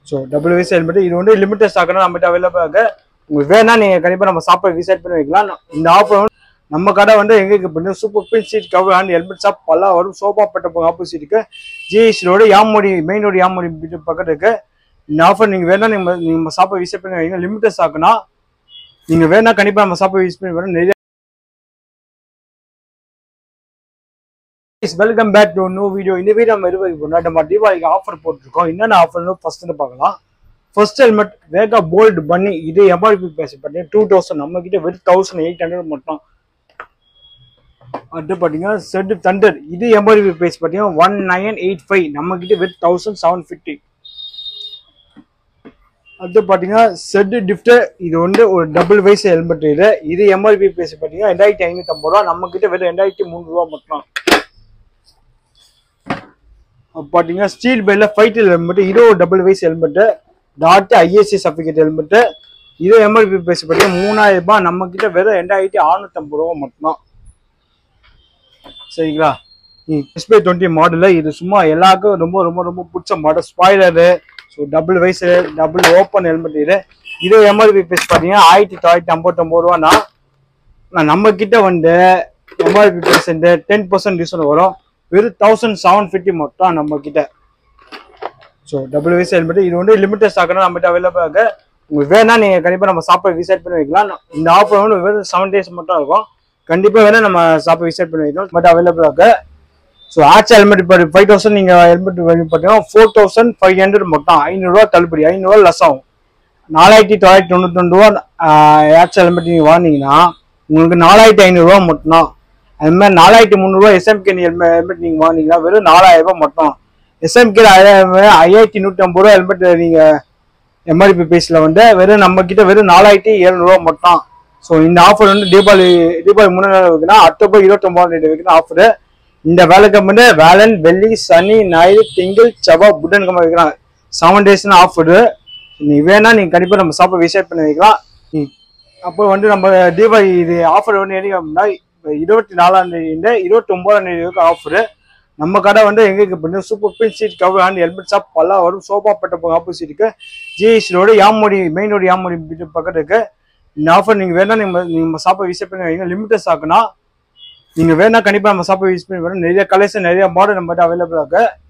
so double visor helmet இது வந்து limited ஸ்டாக்னா நம்மகிட்ட அவைலபிள் இருக்கு உங்களுக்கு வேணா நீங்க கண்டிப்பா நம்ம ஷாப்பை விசிட் பண்ணி வைக்கலாம் இந்த ஆஃபர் வந்து நம்ம கடை வந்து எங்க இருக்கு பண்ணி super pin seat cover and helmet shop பல்லா வரும் சோபா பெட்ட ஆப்போசிட்டுக்கு ஜிஎஸ் ரோடு யாமோடி மெயின் ரோடு யாமோடி பக்கத்து இருக்கு இந்த ஆஃபர் நீங்க வேணா நீங்க நம்ம ஷாப்பை விசிட் பண்ணி வைங்க லிமிட்டட் ஸ்டாக்னா நீங்க வேணா கண்டிப்பா நம்ம ஷாப்பை விசிட் பண்ணி வரோம் நிறைய welcome back to new video இந்த வீடியோ நம்ம இருபது பண்ணோம் நம்ம தீபாவளிக்கு ஆஃபர் போட்டிருக்கோம் என்னென்ன ஆஃபர்னு ஃபர்ஸ்ட் பார்க்கலாம் ஃபர்ஸ்ட் ஹெல்மெட் வேகா போல்டு பண்ணி இது எம்ஆர்பி பேசி பண்ணி டூ தௌசண்ட் நம்ம கிட்ட வெறும் தௌசண்ட் எயிட் ஹண்ட்ரட் மட்டும் அடுத்து பார்த்தீங்கன்னா செட் தண்டர் இது எம்ஆர்பி பேசி பார்த்தீங்கன்னா ஒன் நைன் எயிட் ஃபைவ் நம்ம கிட்ட வெறும் தௌசண்ட் செவன் ஃபிஃப்டி அடுத்து பார்த்தீங்கன்னா செட் டிஃப்டர் இது வந்து ஒரு டபுள் வைஸ் ஹெல்மெட் இது இது எம்ஆர்பி பேசி பார்த்தீங்கன்னா ரெண்டாயிரத்தி ஐநூத்தி ஐம்பது ரூபா நம்ம கிட்ட வெறும் ரெண்டாயிரத்தி மூணு ரூபா மட்டும் பார்த்தீங்கன்னா ஸ்டீல் பேல ஃபைட்டல் ஹெல்மெட் இது ஒரு double visor helmet dot ISI certificate helmet இது எம்ஆர்பி பேசி பார்த்தீங்கன்னா மூணாயிரம் ரூபாய் நம்ம கிட்ட வெறும் ரெண்டாயிரத்தி அறுநூத்தம்பது ரூபா மட்டும்தான் சரிங்களா எஸ்பி டுவெண்ட்டி மாடலில் இது சும்மா எல்லாருக்கும் ரொம்ப ரொம்ப ரொம்ப பிடிச்ச model spoiler so double visor double open helmet இது இது எம்ஆர்பி பேசி பார்த்தீங்கன்னா ஆயிரத்தி தொள்ளாயிரத்தி ஐம்பத்தொம்பது ரூபானா நான் நம்ம கிட்ட வந்து MRP percent ten percent discount வரும் வெறும் தௌசண்ட் செவன் ஃபிஃப்டி மட்டும் நம்ம கிட்ட ஸோ டபுள் வைஸ் ஹெல்மெட் இது வந்து லிமிட்டட் ஸ்டாக்னா நம்மகிட்ட அவைலபிள் இருக்கு உங்களுக்கு வேணா நீங்க கண்டிப்பா நம்ம ஷாப்பை விசிட் பண்ணி வைக்கலாம் இந்த ஆஃபர் வந்து வெறும் செவன் டேஸ் மட்டும் இருக்கும் கண்டிப்பா வேணா நம்ம ஷாப்பை விசிட் பண்ணி வைக்கலாம் பட் அவைலபிள் இருக்கு ஸோ ஆச்சு ஹெல்மெட் இப்போ ஃபைவ் தௌசண்ட் நீங்க ஹெல்மெட் பார்த்தீங்கன்னா ஃபோர் தௌசண்ட் ஃபைவ் ஹண்ட்ரட் மட்டும் ஐநூறுரூவா தள்ளுபடி ஐநூறுரூவா லெஸ் ஆகும் நாலாயிரத்தி தொள்ளாயிரத்தி தொண்ணூத்தொண்டு ரூபா ஏர்ச் ஹெல்மெட் நீங்க வாங்கினீங்கன்னா உங்களுக்கு நாலாயிரத்தி ஐநூறுரூவா மட்டும்தான் அது மாதிரி நாலாயிரத்தி முந்நூறுரூவா எஸ்எம்கே ஹெல்மெட் நீங்க வாங்கினீங்கன்னா வெறும் நாலாயிரம் ரூபாய் மட்டும் எஸ்எம்கே ஐயாயிரத்தி நூற்றி ஐம்பது ரூபா ஹெல்மெட் நீங்க எம்ஆர்பி பேஸ்ல வந்து வெறும் நம்ம கிட்ட வெறும் நாலாயிரத்தி எழுநூறுவா மட்டும் ஸோ இந்த ஆஃபர் வந்து தீபாவளி தீபாவளி முன்னாடி வைக்கணும் அக்டோபர் இருபத்தொம்பதாம் தேதி வைக்கணும் ஆஃபர் இந்த வேலைக்கு வந்து வேலன் வெள்ளி சனி ஞாயிறு திங்கள் செவ்வாய் புதன் கிழமை வைக்கலாம் செவன் டேஸ்னு ஆஃபர் நீ வேணா நீங்க கண்டிப்பா நம்ம ஷாப்பை விசிட் பண்ணி வைக்கலாம் நீ- அப்போ வந்து நம்ம தீபாவளி இது ஆஃபர் வந்து எதுக்கு அப்படின்னா இப்போ இருபத்தி நாலாம் தேதி இருபத்தி ஒன்பதாம் தேதி வரைக்கும் ஆஃபர் நம்ம கடை வந்து எங்க இருக்கு பண்ணி super pin seat cover and helmet shop பல்லாம் வரும் சோபா பெட்ட ஆப்போசிட்டுக்கு ஜிஎஸ் ரோடு யாமோடி மெயின் ரோடு யாமோடி பக்கத்து இருக்கு இந்த ஆஃபர் நீங்க வேணா நீங்க நம்ம ஷாப்பை விசிட் பண்ணி வைங்க லிமிட்டட் ஸ்டாக்னா நீங்க வேணா கண்டிப்பா நம்ம ஷாப்பை விசிட் பண்ணி வரோம் நிறைய கலெக்ஷன் நிறைய மாடல் நம்மகிட்ட அவைலபிள் இருக்கு